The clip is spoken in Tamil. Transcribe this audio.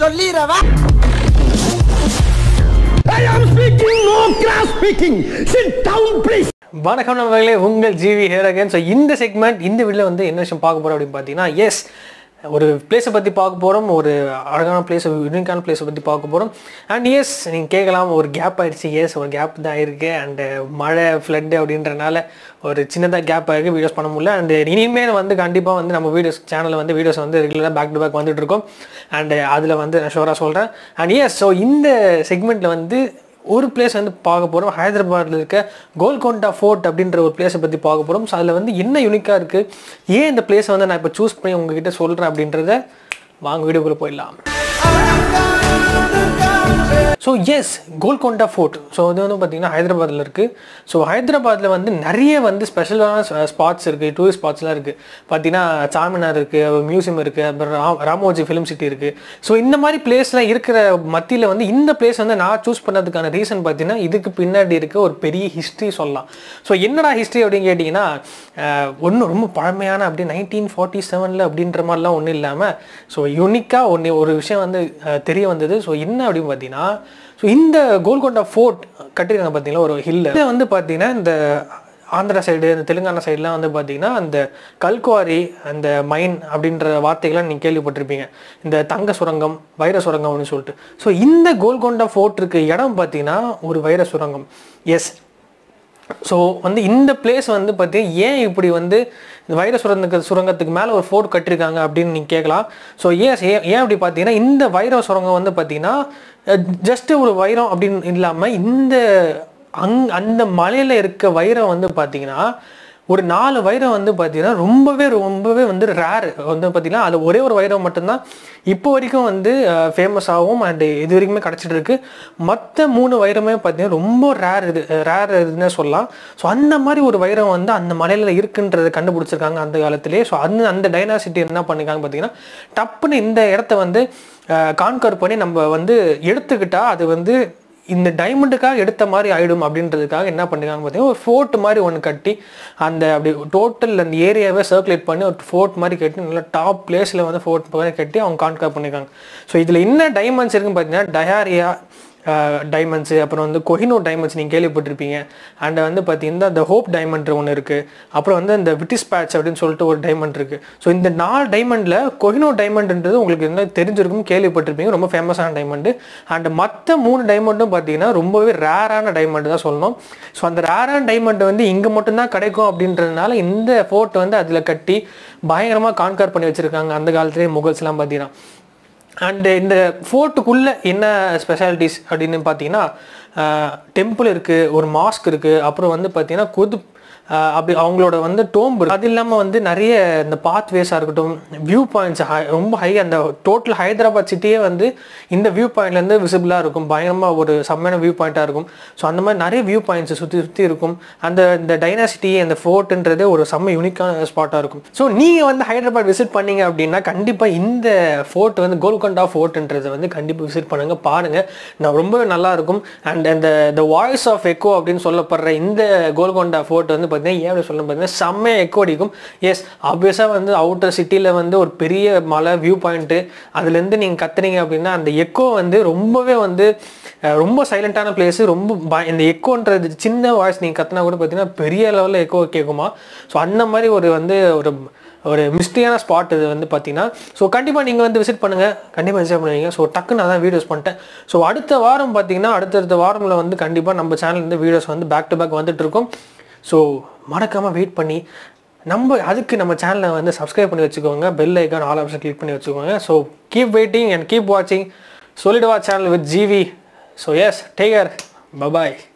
சொல்லிடவா வணக்கம் நண்பர்களே உங்கள் ஜிவி ஹேர் அகேன் ஸோ இந்த செக்மெண்ட் இந்த வீடியோவில் வந்து என்ன விஷயம் பார்க்க போகிறோம் அப்படின்னு பார்த்தீங்கன்னா எஸ் ஒரு பிளேஸை பற்றி பார்க்க போகிறோம் ஒரு அழகான பிளேஸை யூனிக்கான பிளேஸை பற்றி பார்க்க போகிறோம் அண்ட் எஸ் நீங்கள் கேட்கலாம் ஒரு கேப் ஆயிடுச்சு எஸ் ஒரு கேப் தான் ஆயிருக்கு அண்டு மழை ஃப்ளட்டு அப்படின்றனால ஒரு சின்னதாக கேப் ஆயிருக்கு வீடியோஸ் பண்ண முடியல அண்ட் இனிமேல் வந்து கண்டிப்பாக வந்து நம்ம வீடியோஸ் சேனலில் வந்து வீடியோஸ் வந்து ரெகுலராக பேக் டு பேக் வந்துட்டு இருக்கோம் அண்டு அதில் வந்து நான் ஷோராக சொல்கிறேன் அண்ட் எஸ் ஸோ இந்த செக்மெண்ட்டில் வந்து ஒரு பிளேஸ் வந்து பார்க்க போகிறோம் ஹைதராபாத்தில் இருக்க கோல்கொண்டா ஃபோர்ட் அப்படின்ற ஒரு பிளேஸை பற்றி பார்க்க போகிறோம் ஸோ அதில் வந்து என்ன யூனிக்காக இருக்குது ஏன் இந்த பிளேஸை வந்து நான் இப்போ சூஸ் பண்ணி உங்ககிட்ட சொல்கிறேன் அப்படின்றத வாங்க வீடியோக்குள்ளே போயிடலாம் so yes Golconda fort so இது வந்து பார்த்தீங்கன்னா ஹைதராபாத்தில் இருக்குது ஸோ ஹைதராபாத்தில் வந்து நிறைய வந்து ஸ்பெஷலான ஸ்பாட்ஸ் இருக்குது டூரிஸ்ட் ஸ்பாட்ஸ்லாம் இருக்குது பார்த்தீங்கன்னா சார்மினார் இருக்குது மியூசியம் இருக்குது அப்புறம் ராம் ராமோஜி ஃபிலிம் சிட்டி இருக்குது ஸோ இந்த மாதிரி பிளேஸ்லாம் இருக்கிற மத்தியில் வந்து இந்த பிளேஸ் வந்து நான் சூஸ் பண்ணதுக்கான ரீசன் பார்த்தீங்கன்னா இதுக்கு பின்னாடி இருக்க ஒரு பெரிய ஹிஸ்ட்ரி சொல்லலாம் ஸோ என்னடா ஹிஸ்ட்ரி அப்படின்னு கேட்டிங்கன்னா ஒன்றும் ரொம்ப பழமையான அப்படி நைன்டீன் ஃபார்ட்டி செவனில் அப்படின்ற மாதிரிலாம் ஒன்றும் இல்லாமல் ஸோ யூனிக்காக ஒன்று ஒரு விஷயம் வந்து அஹ், தெரிய வந்தது ஸோ என்ன அப்படின்னு பார்த்தீங்கன்னா ஸோ இந்த கோல்கொண்டா ஃபோர்ட் கட்டிருக்காங்க பார்த்தீங்களா ஒரு ஹில்ல இதை வந்து பார்த்தீங்கன்னா இந்த ஆந்திரா சைடு இந்த தெலுங்கானா சைட்லாம் வந்து பார்த்தீங்கன்னா அந்த கல்குவாரி அந்த மைன் அப்படின்ற வார்த்தைகள்லாம் நீங்கள் கேள்விப்பட்டிருப்பீங்க இந்த தங்க சுரங்கம் வைர சுரங்கம் அப்படின்னு சொல்லிட்டு ஸோ இந்த கோல்கொண்டா ஃபோர்ட் இருக்க இடம் பார்த்தீங்கன்னா ஒரு வைர சுரங்கம் எஸ் ஸோ வந்து இந்த பிளேஸ் வந்து பார்த்தீங்கன்னா ஏன் இப்படி வந்து இந்த வைர சுரங்கத்துக்கு சுரங்கத்துக்கு மேலே ஒரு ஃபோர்ட் கட்டியிருக்காங்க அப்படின்னு நீங்கள் கேட்கலாம் ஸோ ஏன் ஏன் ஏன் அப்படி பார்த்தீங்கன்னா இந்த வைர சுரங்கம் வந்து பார்த்தீங்கன்னா ஜஸ்ட்டு ஒரு வைரம் அப்படின்னு இல்லாமல் இந்த அங் அந்த மலையில் இருக்க வைரம் வந்து பார்த்தீங்கன்னா ஒரு நாலு வைரம் வந்து பார்த்தீங்கன்னா ரொம்பவே ரொம்பவே வந்து ரேர் வந்து பார்த்தீங்கன்னா அது ஒரே ஒரு வைரம் மட்டும்தான் இப்போ வரைக்கும் வந்து ஃபேமஸ் ஆகும் அண்ட் இது வரைக்குமே கிடச்சிட்டு இருக்கு மற்ற மூணு வைரமே பார்த்தீங்கன்னா ரொம்ப ரேர் இது ரேர் இதுன்னே சொல்லலாம் ஸோ அந்த மாதிரி ஒரு வைரம் வந்து அந்த மலையில் இருக்குன்றதை கண்டுபிடிச்சிருக்காங்க அந்த காலத்திலே ஸோ அந்த அந்த டைனாசிட்டி என்ன பண்ணிருக்காங்க பார்த்தீங்கன்னா டப்புன்னு இந்த இடத்த வந்து கான்கர் பண்ணி நம்ம வந்து எடுத்துக்கிட்டா அது வந்து இந்த டைமண்டுக்காக எடுத்த மாதிரி ஆயிடும் அப்படின்றதுக்காக என்ன பண்ணிருக்காங்க பார்த்தீங்கன்னா ஒரு ஃபோர்ட் மாதிரி ஒன்று கட்டி அந்த அப்படி டோட்டல் அந்த ஏரியாவை சர்க்குலேட் பண்ணி ஒரு ஃபோர்ட் மாதிரி கட்டி நல்லா டாப் பிளேஸில் வந்து ஃபோர்ட் மாதிரி கட்டி அவங்க கான்கார் பண்ணியிருக்காங்க ஸோ இதில் என்ன டைமண்ட்ஸ் இருக்குன்னு பார்த்தீங்கன்னா டயாரியா டைமண்ட்ஸு அப்புறம் வந்து கொஹினோ டைமண்ட்ஸ் நீங்கள் கேள்விப்பட்டிருப்பீங்க அண்ட் வந்து பார்த்தீங்கன்னா இந்த ஹோப் டைமண்ட் ஒன்று இருக்குது அப்புறம் வந்து இந்த விட்டிஸ் பேட்ச் அப்படின்னு சொல்லிட்டு ஒரு டைமண்ட் இருக்குது ஸோ இந்த நாலு டைமண்டில் கொஹினோ டைமண்ட்ன்றது உங்களுக்கு என்ன தெரிஞ்சிருக்கும் கேள்விப்பட்டிருப்பீங்க ரொம்ப ஃபேமஸான டைமண்டு அண்ட் மற்ற மூணு டைமண்டும் பார்த்தீங்கன்னா ரொம்பவே ரேரான டைமண்ட் தான் சொல்லணும் ஸோ அந்த ரேரான டைமண்ட் வந்து இங்கே மட்டும்தான் கிடைக்கும் அப்படின்றதுனால இந்த ஃபோர்ட் வந்து அதில் கட்டி பயங்கரமாக கான்கார் பண்ணி வச்சுருக்காங்க அந்த காலத்துலேயே முகல்ஸ்லாம் பார்த்தீங்கன்னா அண்டு இந்த ஃபோர்ட்டுக்குள்ளே என்ன ஸ்பெஷாலிட்டிஸ் அப்படின்னு பார்த்தீங்கன்னா டெம்பிள் இருக்குது ஒரு மாஸ்க் இருக்குது அப்புறம் வந்து பார்த்தீங்கன்னா குது ஆஹ் அப்படி அவங்களோட வந்து டோம்பு அது இல்லாமல் வந்து நிறைய இந்த பாத்வேஸாக இருக்கட்டும் வியூ பாயிண்ட்ஸ் ரொம்ப ஹை அந்த டோட்டல் ஹைதராபாத் சிட்டியே வந்து இந்த வியூ பாயிண்ட்லேருந்து விசிபிளாக இருக்கும் பயங்கரமாக ஒரு செம்மையான வியூ பாயிண்ட்டாக இருக்கும் ஸோ அந்த மாதிரி நிறைய வியூ பாயிண்ட்ஸ் சுற்றி சுற்றி இருக்கும் அந்த இந்த டைனாசிட்டி அந்த ஃபோர்ட்டுன்றது ஒரு செம்ம யூனிக்கான ஸ்பாட்டாக இருக்கும் ஸோ நீங்கள் வந்து ஹைதராபாத் விசிட் பண்ணீங்க அப்படின்னா கண்டிப்பாக இந்த ஃபோர்ட் வந்து கோல்கொண்டா ஃபோர்ட்ன்றதை வந்து கண்டிப்பாக விசிட் பண்ணுங்கள் பாருங்கள் நான் ரொம்பவே நல்லா இருக்கும் அண்ட் அந்த த வாய்ஸ் ஆஃப் எக்கோ அப்படின்னு சொல்லப்படுற இந்த கோல்கொண்டா ஃபோர்ட் வந்து பார்த்தீங்கன்னா ஏன் அப்படி சொல்ல பார்த்தீங்கன்னா செம்ம எக்கோ அடிக்கும் எஸ் ஆப்வியஸாக வந்து அவுட்டர் சிட்டியில் வந்து ஒரு பெரிய மலை வியூ பாயிண்ட்டு அதுலேருந்து நீங்கள் கத்துனீங்க அப்படின்னா அந்த எக்கோ வந்து ரொம்பவே வந்து அஹ், ரொம்ப சைலண்ட்டான பிளேஸு ரொம்ப ப- இந்த எக்கோன்றது சின்ன வாய்ஸ் நீங்கள் கத்துனா கூட பார்த்தீங்கன்னா பெரிய லெவலில் எக்கோ கேட்குமா ஸோ அந்த மாதிரி ஒரு வந்து ஒரு ஒரு மிஸ்ட்ரியான ஸ்பாட் இது வந்து பார்த்தீங்கன்னா ஸோ கண்டிப்பாக நீங்கள் வந்து விசிட் பண்ணுங்கள் கண்டிப்பாக விசிட் பண்ணுவீங்க ஸோ டக்குன்னு நான் தான் வீடியோஸ் பண்ணிட்டேன் ஸோ அடுத்த வாரம் பார்த்தீங்கன்னா அடுத்தடுத்த வாரமில் வந்து கண்டிப்பாக நம்ம சேனல்லேருந்து வீடியோஸ் வந்து பேக் டு பேக் வந்துட்டு இருக்கும் ஸோ மறக்காமல் வெயிட் பண்ணி நம்ம அதுக்கு நம்ம சேனலை வந்து சப்ஸ்கிரைப் பண்ணி வச்சுக்கோங்க bell icon all option click பண்ணி வச்சுக்கோங்க so keep waiting and keep வாட்சிங் சொல்லிடுவா channel with GV so yes take care bye bye